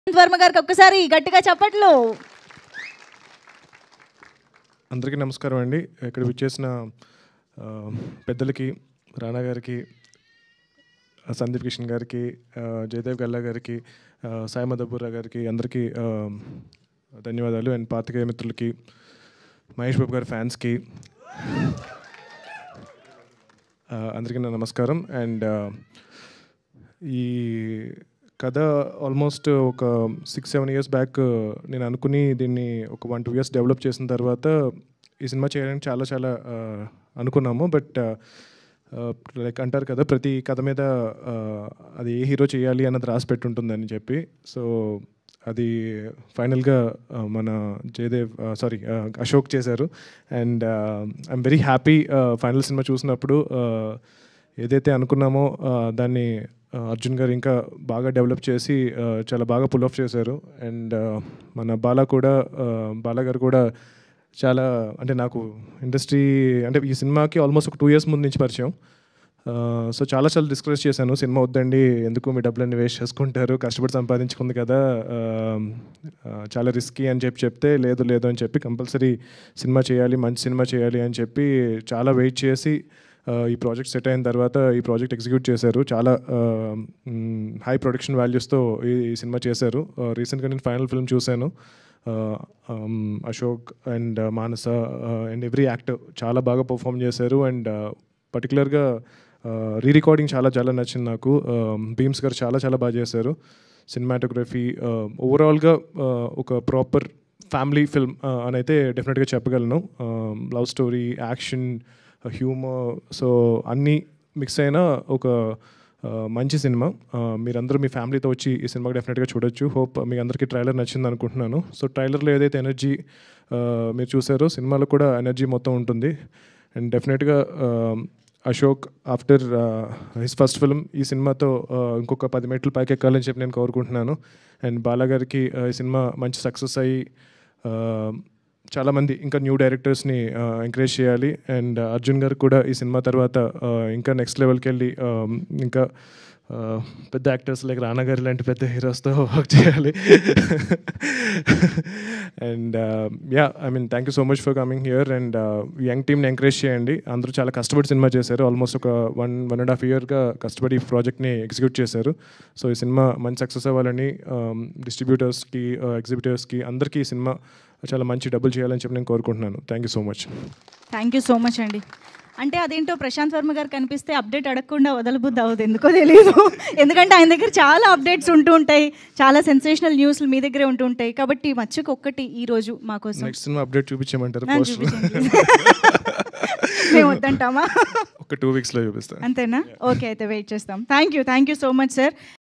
వర్మ గారికి ఒక్కసారి గట్టిగా చప్పట్లు అందరికీ నమస్కారం అండి ఇక్కడ విచ్చేసిన ఆ, పెద్దలకి రాణా గారికి ఆ, సందీప్ కిషన్ గారికి ఆ, జయదేవ్ గల్లా గారికి ఆ, సాయి మదబుర్రా గారికి అందరికీ ఆ, ధన్యవాదాలు అండ్ పాతికేయ మిత్రులకి మహేష్ బాబు గారి ఫ్యాన్స్కి ఆ, అందరికీ నా నమస్కారం అండ్ ఆ, ఈ కథ ఆల్మోస్ట్ ఒక సిక్స్ సెవెన్ ఇయర్స్ బ్యాక్ నేను అనుకుని దీన్ని ఒక వన్ టూ ఇయర్స్ డెవలప్ చేసిన తర్వాత ఈ సినిమా చేయడానికి చాలా చాలా ఆ, అనుకున్నాము బట్ లైక్ అంటారు కదా ప్రతి కథ మీద ఆ, అది ఏ హీరో చేయాలి అన్నది రాసి పెట్టుంటుందని చెప్పి సో అది ఫైనల్గా మన జయదేవ్ సారీ అశోక్ చేశారు and I'm very happy final cinema చూసినప్పుడు ఆ, ఏదైతే అనుకున్నామో ఆ, దాన్ని ఆ, అర్జున్ గారు ఇంకా బాగా డెవలప్ చేసి ఆ, చాలా బాగా పుల్ ఆఫ్ చేశారు అండ్ ఆ, మన బాలా కూడా ఆ, బాలా గారు కూడా చాలా అంటే నాకు ఇండస్ట్రీ అంటే ఈ సినిమాకి ఆల్మోస్ట్ ఒక టూ ఇయర్స్ ముందు నుంచి పరిచయం ఆ, సో చాలా చాలా డిస్కస్ చేశాను సినిమా వద్దండి ఎందుకు మీ డబ్బులన్నీ వేస్ట్ చేసుకుంటారు కష్టపడి సంపాదించుకుంది కదా ఆ, ఆ, చాలా రిస్కీ అని చెప్పి చెప్తే లేదు లేదు అని చెప్పి కంపల్సరీ సినిమా చేయాలి మంచి సినిమా చేయాలి అని చెప్పి చాలా వెయిట్ చేసి ఆ, ఈ ప్రాజెక్ట్ సెట్ అయిన తర్వాత ఈ ప్రాజెక్ట్ ఎగ్జిక్యూట్ చేశారు చాలా హై ప్రొడక్షన్ వాల్యూస్తో ఈ ఈ సినిమా చేశారు రీసెంట్గా నేను ఫైనల్ ఫిల్మ్ చూశాను ఆ, um, Ashok and Manasa and every actor చాలా బాగా పర్ఫామ్ చేశారు అండ్ పర్టికులర్గా రీ రికార్డింగ్ చాలా చాలా నచ్చింది నాకు బీమ్స్ గారు చాలా చాలా బాగా చేశారు సినిమాటోగ్రఫీ ఓవరాల్గా ఒక ప్రాపర్ ఫ్యామిలీ ఫిల్మ్ అని అయితే డెఫినెట్గా చెప్పగలను love story action humour so అన్నీ మిక్స్ అయిన ఒక ఆ, మంచి సినిమా ఆ, మీరందరూ మీ ఫ్యామిలీతో వచ్చి ఈ సినిమాకి డెఫినెట్గా చూడొచ్చు హోప్ మీ అందరికీ ట్రైలర్ నచ్చింది అనుకుంటున్నాను సో ట్రైలర్లో ఏదైతే ఎనర్జీ మీరు చూసారో సినిమాలో కూడా ఎనర్జీ మొత్తం ఉంటుంది అండ్ డెఫినెట్గా Ashok after his first film ఈ సినిమాతో ఆ, ఇంకొక పది మెట్లు పైకి ఎక్కాలని చెప్పి నేను కోరుకుంటున్నాను అండ్ బాలాగారికి ఆ, ఈ సినిమా మంచి సక్సెస్ అయ్యి ఆ, చాలామంది ఇంకా న్యూ డైరెక్టర్స్ని ఎంకరేజ్ చేయాలి అండ్ అర్జున్ గారు కూడా ఈ సినిమా తర్వాత ఆ, ఇంకా నెక్స్ట్ లెవెల్కి వెళ్ళి ఆ, ఇంకా ఆ, పెద్ద యాక్టర్స్ లైక్ రానా గారి లాంటి పెద్ద హీరోస్తో వర్క్ చేయాలి and yeah I mean thank you so much for coming here and young టీమ్ని ఎంకరేజ్ చేయండి అందరూ చాలా కష్టపడి సినిమా చేశారు ఆల్మోస్ట్ ఒక వన్ వన్ అండ్ హాఫ్ ఇయర్గా కష్టపడి ఈ ప్రాజెక్ట్ని ఎగ్జిక్యూట్ చేశారు సో ఈ సినిమా మంచి సక్సెస్ అవ్వాలని డిస్ట్రిబ్యూటర్స్కి ఎగ్జిబిటర్స్కి అందరికీ ఈ సినిమా చాలా మంచి డబ్బులు చేయాలని చెప్పి నేను కోరుకుంటున్నాను thank you so much thank you so much అండి అంటే అదేంటో ప్రశాంత్ వర్మ గారు కనిపిస్తే అప్డేట్ అడగకుండా వదలబుద్ధి అవ్వదు ఎందుకో తెలియదు ఎందుకంటే ఆయన దగ్గర చాలా అప్డేట్స్ ఉంటూ ఉంటాయి చాలా సెన్సేషనల్ న్యూస్లు మీ దగ్గరే ఉంటూ ఉంటాయి కాబట్టి మచ్చుకు ఒక్కటి ఈ రోజు మాకోసం నెక్స్ట్ సినిమా అప్డేట్ చూపించమంటారు ఆ, పోస్టర్ చూపించండి మేము వద్దంటామా ఒక టూ వీక్స్లో చూపిస్తాను అంతేనా ఓకే అయితే వెయిట్ చేస్తాం thank you thank you so much sir